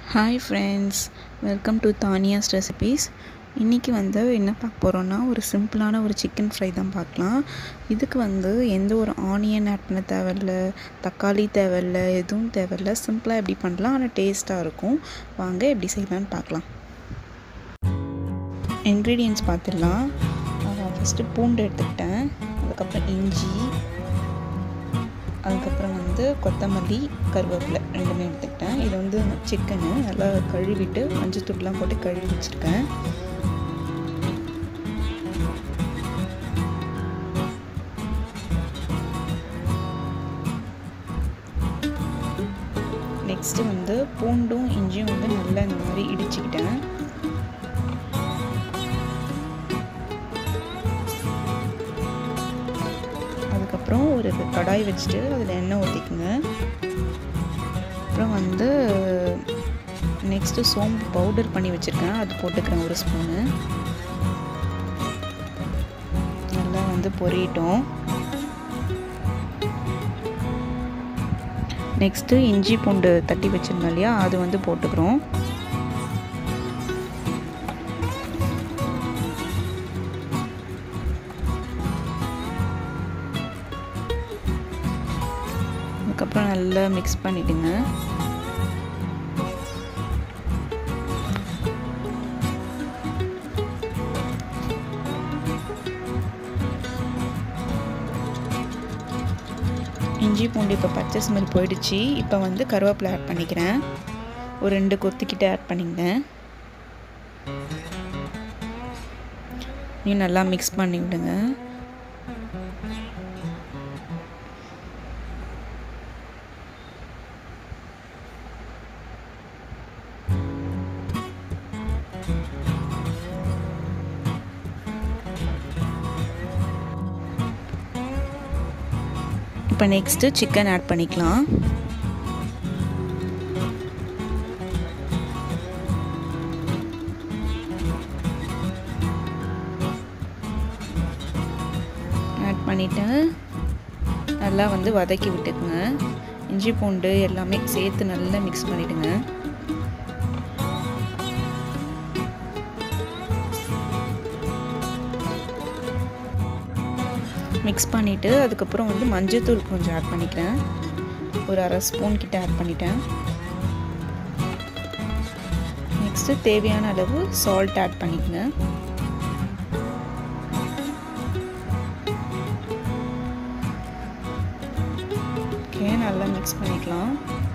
hi friends welcome to Dhaniya's recipes இன்றைக்கி வந்து என்ன பார்க்க போகிறோன்னா ஒரு சிம்பிளான ஒரு சிக்கன் ஃப்ரை தான் பார்க்கலாம் இதுக்கு வந்து எந்த ஒரு ஆனியன் ஆட் பண்ண தேவையில்ல தக்காளி தேவையில்ல எதுவும் தேவையில்ல சிம்பிளாக எப்படி பண்ணலாம் ஆனால் டேஸ்ட்டாக இருக்கும் வாங்க எப்படி செய்யலான்னு பார்க்கலாம் இன்க்ரீடியன்ட்ஸ் பார்த்துடலாம் ஃபஸ்ட்டு பூண்டு எடுத்துக்கிட்டேன் அதுக்கப்புறம் இஞ்சி அதுக்கப்புறம் வந்து கொத்தமல்லி கருவேப்பிலை ரெண்டுமே எடுத்துக்கிட்டேன் இது வந்து சிக்கனு நல்லா கழுவிட்டு மஞ்சத்தூள்லாம் போட்டு கழுவி வச்சுருக்கேன் நெக்ஸ்ட்டு வந்து பூண்டும் இஞ்சியும் வந்து நல்லா இந்த மாதிரி இடிச்சுக்கிட்டேன் அதுக்கப்புறம் ஒரு கடாய் வச்சுட்டு அதில் எண்ணெய் ஊற்றிக்குங்க அப்புறம் வந்து நெக்ஸ்ட்டு சோம்பு பவுடர் பண்ணி வச்சுருக்கேன் அது போட்டுக்கிறேன் ஒரு ஸ்பூனு நல்லா வந்து பொரியட்டும் நெக்ஸ்ட்டு இஞ்சி பூண்டு தட்டி வச்சுருந்தோம் இல்லையா அது வந்து போட்டுக்கிறோம் அதுக்கப்புறம் நல்லா மிக்ஸ் பண்ணிவிடுங்க இஞ்சி பூண்டு இப்போ பச்சை ஸ்மெல் போயிடுச்சு இப்போ வந்து கருவேப்பிலை ஆட் பண்ணிக்கிறேன் ஒரு ரெண்டு கொத்திக்கிட்ட ஆட் பண்ணிங்க நீ நல்லா மிக்ஸ் பண்ணி விடுங்க இப்போ நெக்ஸ்ட்டு சிக்கன் ஆட் பண்ணிக்கலாம் ஆட் பண்ணிவிட்டு நல்லா வந்து வதக்கி விட்டுக்குங்க இஞ்சி பூண்டு எல்லாமே சேர்த்து நல்லா மிக்ஸ் பண்ணிவிடுங்க மிக்ஸ் பண்ணிவிட்டு அதுக்கப்புறம் வந்து மஞ்சத்தூள் கொஞ்சம் ஆட் பண்ணிக்கிறேன் ஒரு அரை ஸ்பூன் கிட்ட ஆட் பண்ணிட்டேன் நெக்ஸ்ட்டு தேவையான அளவு சால்ட் ஆட் பண்ணிக்கங்க ஓகே நல்லா மிக்ஸ் பண்ணிக்கலாம்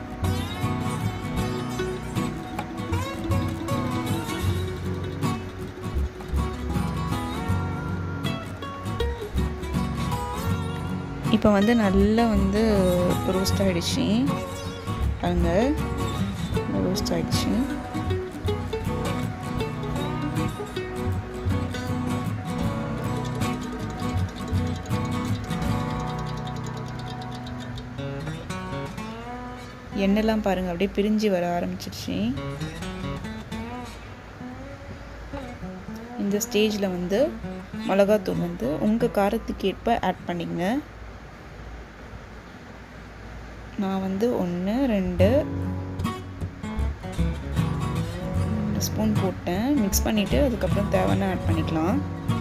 இப்போ வந்து நல்லா வந்து ரோஸ்ட் ஆகிடுச்சு பாருங்க ரோஸ்ட் ஆகிடுச்சு எண்ணெய்லாம் பாருங்கள் அப்படியே பிரிஞ்சு வர ஆரம்பிச்சிருச்சு இந்த ஸ்டேஜில் வந்து மிளகாத்தூள் வந்து உங்கள் காரத்துக்கு ஏற்ப ஆட் பண்ணிங்க நான் வந்து ஒன்று ரெண்டு ஸ்பூன் போட்டேன் மிக்ஸ் பண்ணிவிட்டு அதுக்கப்புறம் தேவையான ஆட் பண்ணிக்கலாம்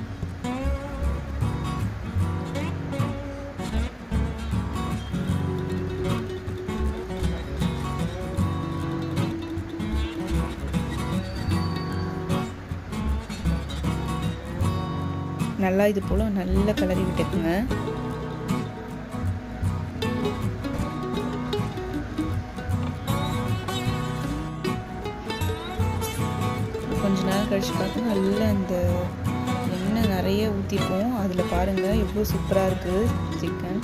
நல்லா இது போல் நல்லா கிளறி விட்டுக்குங்க கொஞ்ச நேரம் கழிச்சு பார்த்து நல்லா அந்த எண்ணெய் நிறைய ஊற்றிருக்கோம் அதில் பாருங்கள் எவ்வளோ சூப்பராக இருக்குது சிக்கன்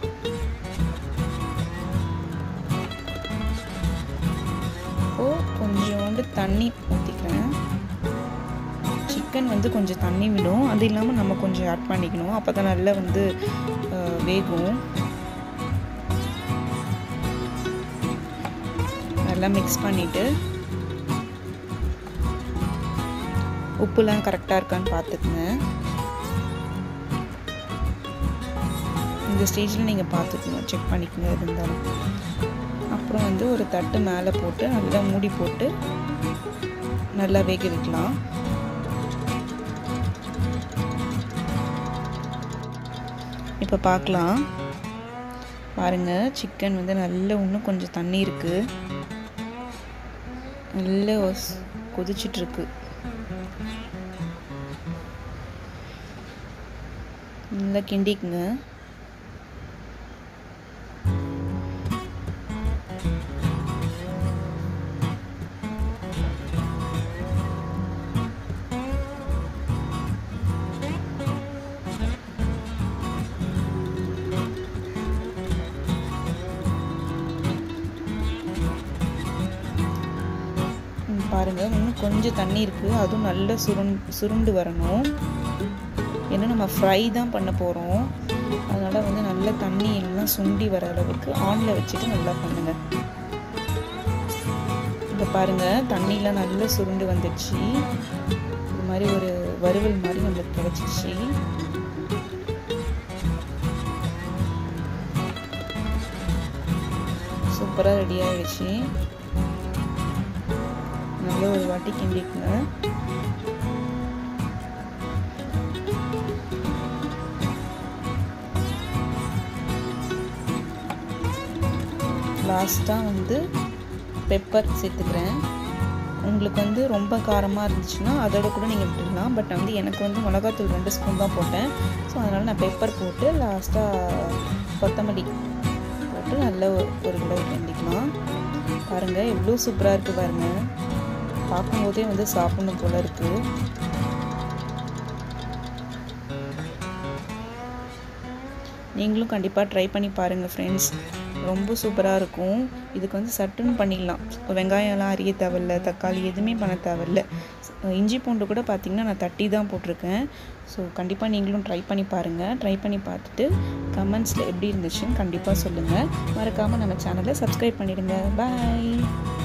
இப்போது கொஞ்சோண்டு தண்ணி ஊற்றிக்கிறேன் சிக்கன் வந்து கொஞ்சம் தண்ணி விடும் அது இல்லாமல் நம்ம கொஞ்சம் ஆட் பண்ணிக்கணும் அப்போ தான் நல்லா வந்து வேகும் நல்லா மிக்ஸ் பண்ணிவிட்டு உப்புலாம் கரெக்டாக இருக்கான்னு பார்த்துக்குங்க இந்த ஸ்டேஜில் நீங்கள் பார்த்துக்கணும் செக் பண்ணிக்கோங்க இருந்தாலும் அதுக்கப்புறம் வந்து ஒரு தட்டு மேலே போட்டு நல்லா மூடி போட்டு நல்லா வேக வைக்கலாம் இப்போ பார்க்கலாம் பாருங்கள் சிக்கன் வந்து நல்ல இன்னும் கொஞ்சம் தண்ணி இருக்குது நல்ல கொதிச்சிட்ருக்கு நல்லா கிண்டிக்குங்க பாருங்கள் இன்னும் கொஞ்சம் தண்ணி இருக்குது அதுவும் நல்ல சுருண் சுருண்டு வரணும் ஏன்னா நம்ம ஃப்ரை தான் பண்ண போகிறோம் அதனால் வந்து நல்ல தண்ணி எல்லாம் சுண்டி வர அளவுக்கு ஆனில் வச்சுட்டு நல்லா பண்ணுங்கள் இப்போ பாருங்கள் தண்ணியெலாம் நல்லா சுருண்டு வந்துடுச்சு இது மாதிரி ஒரு வறுவல் மாதிரி நம்மளுக்கு கிடச்சிச்சு சூப்பராக ரெடி ஆகிடுச்சு நல்ல ஒரு வாட்டி கிண்டிக்குங்க லாஸ்ட்டாக வந்து பெப்பர் சேர்த்துக்கிறேன் உங்களுக்கு வந்து ரொம்ப காரமாக இருந்துச்சுன்னா அதோட கூட நீங்கள் விட்டுடலாம் பட் வந்து எனக்கு வந்து மிளகாத்தூள் ரெண்டு ஸ்பூன் தான் போட்டேன் ஸோ அதனால் நான் பெப்பர் போட்டு லாஸ்ட்டாக கொத்தமல்லி போட்டு நல்ல ஒரு ஒரு கிலோ கிண்டிக்கலாம் பாருங்கள் எவ்வளோ சூப்பராக இருக்குது பாருங்கள் பார்க்கும்போதே வந்து சாப்பிடணும் போல் இருக்குது நீங்களும் கண்டிப்பாக ட்ரை பண்ணி பாருங்கள் ஃப்ரெண்ட்ஸ் ரொம்ப சூப்பராக இருக்கும் இதுக்கு வந்து சட்டுன்னு பண்ணிடலாம் வெங்காயம்லாம் அரிய தேவையில்ல தக்காளி எதுவுமே பண்ண தேவையில்ல இஞ்சி பூண்டு கூட பார்த்திங்கன்னா நான் தட்டி தான் போட்டிருக்கேன் ஸோ கண்டிப்பாக நீங்களும் ட்ரை பண்ணி பாருங்கள் ட்ரை பண்ணி பார்த்துட்டு கமெண்ட்ஸில் எப்படி இருந்துச்சுன்னு கண்டிப்பாக சொல்லுங்கள் மறக்காமல் நம்ம சேனலை சப்ஸ்கிரைப் பண்ணிவிடுங்க பாய்